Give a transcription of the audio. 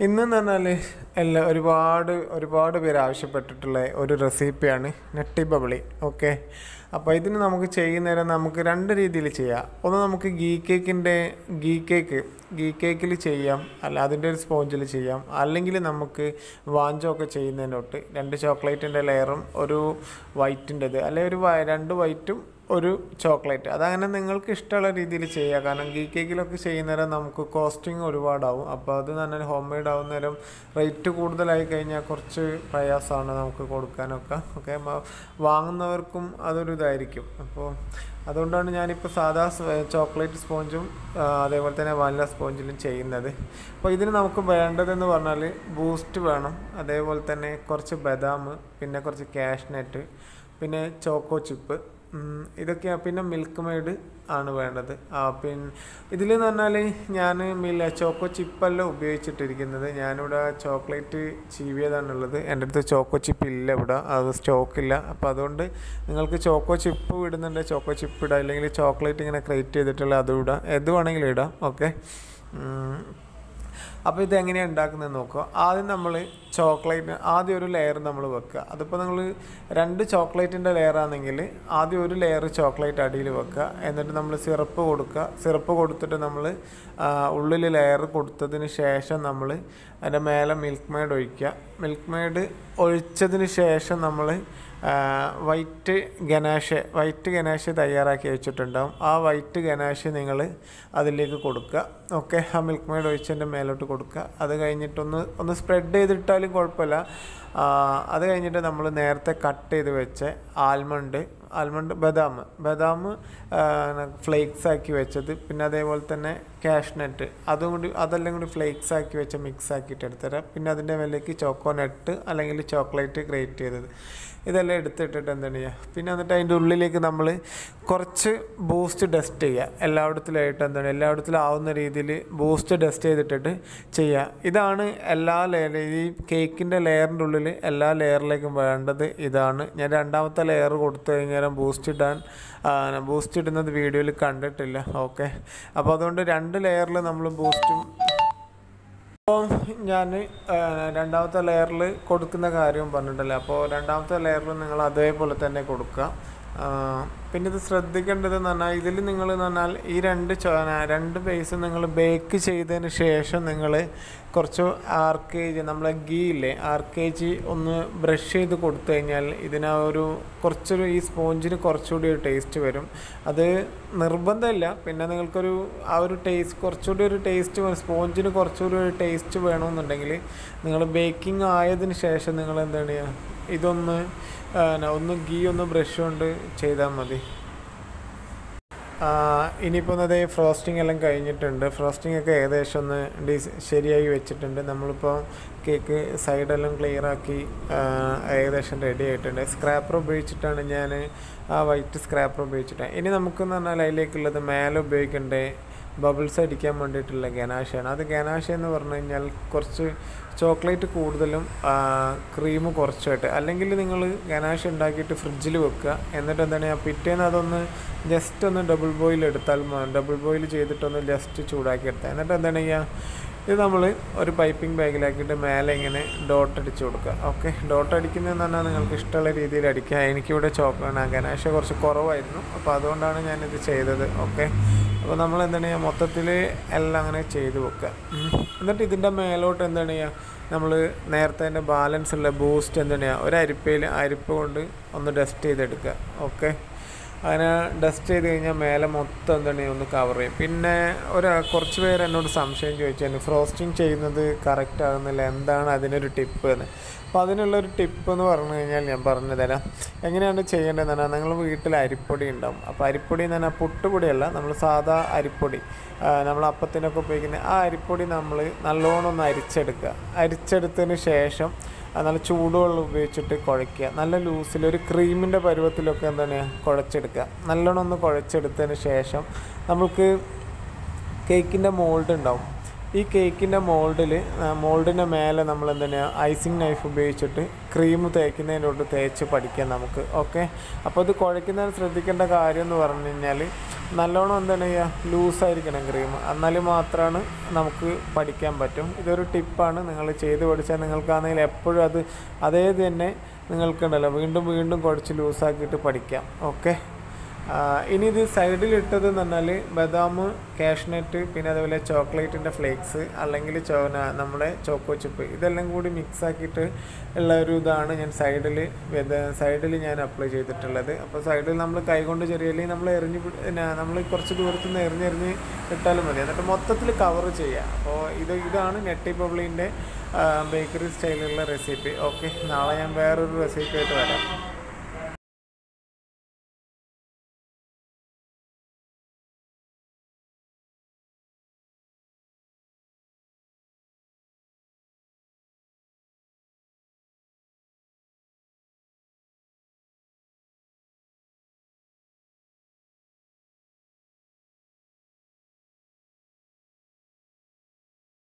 ഇന്നെന്ന് പറഞ്ഞാൽ എല്ലാ ഒരുപാട് ഒരുപാട് പേര് ആവശ്യപ്പെട്ടിട്ടുള്ള ഒരു റെസിപ്പിയാണ് നട്ടി ബബിളി ഓക്കെ അപ്പോൾ ഇതിന് നമുക്ക് ചെയ്യുന്നേരം നമുക്ക് രണ്ട് രീതിയിൽ ചെയ്യാം ഒന്ന് നമുക്ക് ഗീ കേക്കിൻ്റെ ഗീ കേക്ക് ഗീ കേക്കിൽ ചെയ്യാം അല്ല അതിൻ്റെ ഒരു സ്പോഞ്ചിൽ ചെയ്യാം അല്ലെങ്കിൽ നമുക്ക് വാഞ്ചോ ഒക്കെ ചെയ്യുന്നതിൻ്റെ തൊട്ട് രണ്ട് ചോക്ലേറ്റിൻ്റെ ലെയറും ഒരു വൈറ്റിൻ്റെത് അല്ലെങ്കിൽ ഒരു വ- രണ്ട് വൈറ്റും ഒരു ചോക്ലേറ്റ് അതങ്ങനെ നിങ്ങൾക്ക് ഇഷ്ടമുള്ള രീതിയിൽ ചെയ്യുക കാരണം ഗീ കേക്കിലൊക്കെ ചെയ്യുന്നേരം നമുക്ക് കോസ്റ്റിംഗ് ഒരുപാടാവും അപ്പോൾ അത് തന്നെ ഹോം മെയ്ഡ് ആവുന്നേരം റേറ്റ് കൂടുതലായി കഴിഞ്ഞാൽ കുറച്ച് പ്രയാസമാണ് നമുക്ക് കൊടുക്കാനൊക്കെ ഓക്കെ വാങ്ങുന്നവർക്കും അതൊരു ഇതായിരിക്കും അപ്പോൾ അതുകൊണ്ടാണ് ഞാനിപ്പോൾ സാധാ ചോക്ലേറ്റ് സ്പോഞ്ചും ആ, അതേപോലെ തന്നെ വാനില സ്പോഞ്ചിലും ചെയ്യുന്നത് അപ്പോൾ ഇതിന് നമുക്ക് വേണ്ടതെന്ന് പറഞ്ഞാൽ ബൂസ്റ്റ് വേണം അതേപോലെ തന്നെ കുറച്ച് ബദാം പിന്നെ കുറച്ച് കാഷ്നട്ട് പിന്നെ ചോക്കോ ചിപ്പ് ഉം, ഇതൊക്കെയാണ് പിന്നെ മിൽക്ക് മെയ്ഡ് ആണ് വേണ്ടത് ആ പിന്നെ ഇതിലെന്ന് പറഞ്ഞാൽ ഞാൻ മില്ല ചോക്കോ ചിപ്പല്ല ഉപയോഗിച്ചിട്ടിരിക്കുന്നത് ഞാനിവിടെ ചോക്ലേറ്റ് ചീവിയതാണുള്ളത് എൻ്റെ അടുത്ത് ചോക്കോ ചിപ്പ് ഇല്ല ഇവിടെ അത് സ്റ്റോക്കില്ല അപ്പോൾ അതുകൊണ്ട് നിങ്ങൾക്ക് ചോക്കോ ചിപ്പ് ഇടുന്നുണ്ട് ചോക്കോ ചിപ്പ് ഇടാം അല്ലെങ്കിൽ ചോക്ലേറ്റ് ഇങ്ങനെ ക്രിയേറ്റ് ചെയ്തിട്ടുള്ള അതും ഇടാം എന്ത് വേണമെങ്കിലും ഇടാം ഓക്കെ അപ്പോൾ ഇത് എങ്ങനെയാണ് ഉണ്ടാക്കുന്നത് നോക്കുക ആദ്യം നമ്മൾ ചോക്ലേറ്റ് ആദ്യം ഒരു ലെയർ നമ്മൾ വെക്കുക അതിപ്പോൾ നിങ്ങൾ രണ്ട് ചോക്ലേറ്റിൻ്റെ ലെയർ ആണെങ്കിൽ ആദ്യം ഒരു ലെയർ ചോക്ലേറ്റ് അടിയിൽ വെക്കുക എന്നിട്ട് നമ്മൾ സിറപ്പ് കൊടുക്കുക സിറപ്പ് കൊടുത്തിട്ട് നമ്മൾ ഉള്ളിൽ ലെയർ കൊടുത്തതിന് ശേഷം നമ്മൾ അതിൻ്റെ മേലെ മിൽക്ക് മെയ്ഡ് ഒഴിക്കുക മിൽക്ക് മെയ്ഡ് ഒഴിച്ചതിന് ശേഷം നമ്മൾ വൈറ്റ് ഗനാഷ് വൈറ്റ് ഗനാഷ് തയ്യാറാക്കി വെച്ചിട്ടുണ്ടാവും ആ വൈറ്റ് ഗനാഷ് നിങ്ങൾ അതിലേക്ക് കൊടുക്കുക ഓക്കെ ആ മിൽക്ക് മെയ്ഡ് ഒഴിച്ചതിൻ്റെ മേലോട്ട് കൊടുക്കുക അത് കഴിഞ്ഞിട്ടൊന്ന് ഒന്ന് സ്പ്രെഡ് ചെയ്തിട്ടാലും കുഴപ്പമില്ല ആ, അത് കഴിഞ്ഞിട്ട് നമ്മൾ നേരത്തെ കട്ട് ചെയ്ത് വെച്ച ആൽമണ്ട് ആൽമണ്ട് ബദാം ബദാം ഫ്ലേക്സ് ആക്കി വെച്ചത് പിന്നെ അതേപോലെ തന്നെ കാഷ്നട്ട് അതും കൂടി അതെല്ലാം കൂടി ഫ്ലേക്സ് ആക്കി വെച്ച മിക്സ് ആക്കിയിട്ട് എടുത്തുതരാം പിന്നെ അതിൻ്റെ മേലേക്ക് ചോക്കോനട്ട് അല്ലെങ്കിൽ ചോക്ലേറ്റ് ഗ്രേറ്റ് ചെയ്തത് ഇതെല്ലാം എടുത്തിട്ടിട്ട് എന്താണ് ചെയ്യുക പിന്നെ എന്നിട്ട് അതിൻ്റെ ഉള്ളിലേക്ക് നമ്മൾ കുറച്ച് ബൂസ്റ്റ് ഡസ്റ്റ് ചെയ്യുക എല്ലായിടത്തിലായിട്ട് എന്താണ് എല്ലായിടത്തിലും ആവുന്ന രീതിയിൽ ബൂസ്റ്റ് ഡസ്റ്റ് ചെയ്തിട്ടിട്ട് ചെയ്യുക ഇതാണ് എല്ലാ ലെയർ ഈ കേക്കിൻ്റെ ലെയറിൻ്റെ ഉള്ളിൽ എല്ലാ ലെയറിലേക്കും വേണ്ടത് ഇതാണ് ഞാൻ രണ്ടാമത്തെ ലെയർ കൊടുത്തു കഴിഞ്ഞാൽ ബൂസ്റ്റ് ഇടാൻ ബൂസ്റ്റ് ഇടുന്നത് വീഡിയോയിൽ കണ്ടിട്ടില്ല ഓക്കെ അപ്പോൾ അതുകൊണ്ട് രണ്ട് ലെയറിൽ നമ്മൾ ബൂസ്റ്റും അപ്പോൾ ഞാൻ രണ്ടാമത്തെ ലെയറിൽ കൊടുക്കുന്ന കാര്യം പറഞ്ഞിട്ടല്ലേ അപ്പോൾ രണ്ടാമത്തെ ലെയറിൽ നിങ്ങൾ അതേപോലെ തന്നെ കൊടുക്കുക ആ, പിന്നെ ഇത് ശ്രദ്ധിക്കേണ്ടത് എന്ന് പറഞ്ഞാൽ ഇതിൽ നിങ്ങൾ എന്ന് പറഞ്ഞാൽ ഈ രണ്ട് ചോ- രണ്ട് ബേസ് നിങ്ങൾ ബേക്ക് ചെയ്തതിന് ശേഷം നിങ്ങൾ കുറച്ച് ആർ കെ ജി നമ്മളെ ഗീ ഇല്ലേ ആർ കെ ജി ഒന്ന് ബ്രഷ് ചെയ്ത് കൊടുത്തു കഴിഞ്ഞാൽ ഇതിന് ആ ഒരു കുറച്ചൊരു ഈ സ്പോഞ്ചിന് കുറച്ചുകൂടി ഒരു ടേസ്റ്റ് വരും അത് നിർബന്ധമില്ല പിന്നെ നിങ്ങൾക്കൊരു ആ ഒരു ടേസ്റ്റ് കുറച്ചുകൂടി ഒരു ടേസ്റ്റ് സ്പോഞ്ചിന് കുറച്ചുകൂടി ഒരു ടേസ്റ്റ് വേണമെന്നുണ്ടെങ്കിൽ നിങ്ങൾ ബേക്കിംഗ് ആയതിന് ശേഷം നിങ്ങൾ എന്താണ് ചെയ്യുക ഇതൊന്ന് ആ, ന- ഒന്ന് ഗീ ഒന്ന് ബ്രഷ് കൊണ്ട് ചെയ്താൽ മതി ഇനിയിപ്പോൾ അതേ ഫ്രോസ്റ്റിംഗ് എല്ലാം കഴിഞ്ഞിട്ടുണ്ട് ഫ്രോസ്റ്റിംഗ് ഒക്കെ ഏകദേശം ഒന്ന് ഡിസ് ശരിയായി വെച്ചിട്ടുണ്ട് നമ്മളിപ്പോൾ കേക്ക് സൈഡെല്ലാം ക്ലിയർ ആക്കി ആ, ഏകദേശം റെഡി ആയിട്ടുണ്ട് സ്ക്രാപ്പർ ഉപയോഗിച്ചിട്ടാണ് ഞാൻ ആ വൈറ്റ് സ്ക്രാപ്പർ ഉപയോഗിച്ചിട്ടാണ് ഇനി നമുക്കെന്ന് പറഞ്ഞാൽ അതിലേക്കുള്ളത് മേലെ ഉപയോഗിക്കേണ്ടേ ബബിൾസ് അടിക്കാൻ വേണ്ടിയിട്ടുള്ള ഗനാഷയാണ് അത് ഗനാഷ എന്ന് പറഞ്ഞു കഴിഞ്ഞാൽ കുറച്ച് ചോക്ലേറ്റ് കൂടുതലും ക്രീം കുറച്ചായിട്ട് അല്ലെങ്കിൽ നിങ്ങൾ ഗനാഷ് ഉണ്ടാക്കിയിട്ട് ഫ്രിഡ്ജിൽ വെക്കുക എന്നിട്ട് എന്താണ് ചെയ്യുക പിറ്റേന്ന് അതൊന്ന് ജസ്റ്റ് ഒന്ന് ഡബിൾ ബോയിൽ എടുത്താൽ ഡബിൾ ബോയിൽ ചെയ്തിട്ടൊന്ന് ജസ്റ്റ് ചൂടാക്കി എടുത്താൽ എന്നിട്ട് എന്താണ് ചെയ്യുക ഇത് നമ്മൾ ഒരു പൈപ്പിംഗ് ബാഗിലാക്കിയിട്ട് മേലെ ഇങ്ങനെ ഡോട്ട് അടിച്ച് കൊടുക്കുക ഓക്കെ ഡോട്ട് അടിക്കുന്നതെന്ന് പറഞ്ഞാൽ നിങ്ങൾക്ക് ഇഷ്ടമുള്ള രീതിയിൽ അടിക്കുക എനിക്കിവിടെ ചോക്ലേറ്റ് ഗനാഷ കുറച്ച് കുറവായിരുന്നു അപ്പോൾ അതുകൊണ്ടാണ് ഞാനിത് ചെയ്തത് ഓക്കെ അപ്പോൾ നമ്മൾ എന്താണ് ചെയ്യുക മൊത്തത്തിൽ എല്ലാം അങ്ങനെ ചെയ്ത് വെക്കുക ഉം. എന്നിട്ട് ഇതിൻ്റെ മേലോട്ട് എന്താണ് ചെയ്യുക നമ്മൾ നേരത്തെ തന്നെ ബാലൻസ് ഉള്ള ബൂസ്റ്റ് എന്താണ് ചെയ്യുക ഒരു അരിപ്പയിൽ അരിപ്പ് കൊണ്ട് ഒന്ന് ഡസ്റ്റ് ചെയ്തെടുക്കുക ഓക്കെ അങ്ങനെ ഡസ്റ്റ് ചെയ്ത് കഴിഞ്ഞാൽ മേലെ മൊത്തം എന്താണ് ഒന്ന് കവർ ചെയ്യും പിന്നെ ഒരു കുറച്ച് പേര് എന്നോട് സംശയം ചോദിച്ചായിരുന്നു ഫ്രോസ്റ്റിംഗ് ചെയ്യുന്നത് കറക്റ്റ് ആകുന്നില്ല എന്താണ് അതിനൊരു ടിപ്പ് എന്ന് അപ്പോൾ അതിനുള്ളൊരു ടിപ്പ് എന്ന് പറഞ്ഞു കഴിഞ്ഞാൽ ഞാൻ പറഞ്ഞു തരാം എങ്ങനെയാണ് ചെയ്യേണ്ടതെന്ന് പറഞ്ഞാൽ നിങ്ങൾ വീട്ടിൽ അരിപ്പൊടി ഉണ്ടാവും അപ്പോൾ അരിപ്പൊടി എന്ന് പറഞ്ഞാൽ പുട്ടുപൊടിയല്ല നമ്മൾ സാധാ അരിപ്പൊടി ആ, നമ്മൾ അപ്പത്തിനൊക്കെ ഉപയോഗിക്കുന്ന ആ അരിപ്പൊടി നമ്മൾ നല്ലോണം ഒന്ന് അരിച്ചെടുക്കുക അരിച്ചെടുത്തതിന് ശേഷം അത് നല്ല ചൂടുവെള്ളം ഉപയോഗിച്ചിട്ട് കുഴയ്ക്കുക നല്ല ലൂസിൽ ഒരു ക്രീമിൻ്റെ പരുവത്തിലൊക്കെ എന്താണ് കുഴച്ചെടുക്കുക നല്ലോണം ഒന്ന് കുഴച്ചെടുത്തതിന് ശേഷം നമുക്ക് കേക്കിൻ്റെ മോൾഡ് ഉണ്ടാവും ഈ കേക്കിൻ്റെ മോൾഡിൽ മോൾഡിൻ്റെ മേലെ നമ്മൾ എന്താണ് ഐസിങ് നൈഫ് ഉപയോഗിച്ചിട്ട് ക്രീം തേക്കുന്നതിനോട് തേച്ച് പഠിക്കാം നമുക്ക് ഓക്കെ അപ്പോൾ ഇത് കുഴയ്ക്കുന്നതിന് ശ്രദ്ധിക്കേണ്ട കാര്യം എന്ന് പറഞ്ഞു കഴിഞ്ഞാൽ നല്ലോണം എന്താണ് ചെയ്യുക ലൂസായിരിക്കണം ക്രീം എന്നാൽ മാത്രമാണ് നമുക്ക് പഠിക്കാൻ പറ്റും ഇതൊരു ടിപ്പാണ് നിങ്ങൾ ചെയ്ത് പഠിച്ചാൽ നിങ്ങൾക്കാണെങ്കിൽ എപ്പോഴും അത് അതേ തന്നെ നിങ്ങൾക്കുണ്ടല്ലോ വീണ്ടും വീണ്ടും കുഴച്ച് ലൂസാക്കിയിട്ട് പഠിക്കാം ഓക്കെ ഇനി ഇത് സൈഡിൽ ഇട്ടത് എന്ന് പറഞ്ഞാൽ ബദാം കാഷ്നട്ട് പിന്നെ അതുപോലെ ചോക്ലേറ്റിൻ്റെ ഫ്ലേക്സ് അല്ലെങ്കിൽ ചോ ന- നമ്മുടെ ചോക്കോ ചിപ്പ് ഇതെല്ലാം കൂടി മിക്സ് ആക്കിയിട്ട് ഉള്ള ഒരു ഇതാണ് ഞാൻ സൈഡിൽ സൈഡിൽ ഞാൻ അപ്ലൈ ചെയ്തിട്ടുള്ളത് അപ്പോൾ സൈഡിൽ നമ്മൾ കൈകൊണ്ട് ചെറിയ അല്ലെങ്കിൽ നമ്മൾ എറിഞ്ഞ് പിടി- പിന്നെ നമ്മൾ കുറച്ച് ദൂരത്തു നിന്ന് എറിഞ്ഞെറിഞ്ഞ് ഇട്ടാലും മതി എന്നിട്ട് മൊത്തത്തിൽ കവർ ചെയ്യുക അപ്പോൾ ഇത് ഇതാണ് നെട്ടി പബ്ലിൻ്റെ ബേക്കറി സ്റ്റൈലിലുള്ള റെസിപ്പി ഓക്കെ നാളെ ഞാൻ വേറൊരു റെസിപ്പി ആയിട്ട് വരാം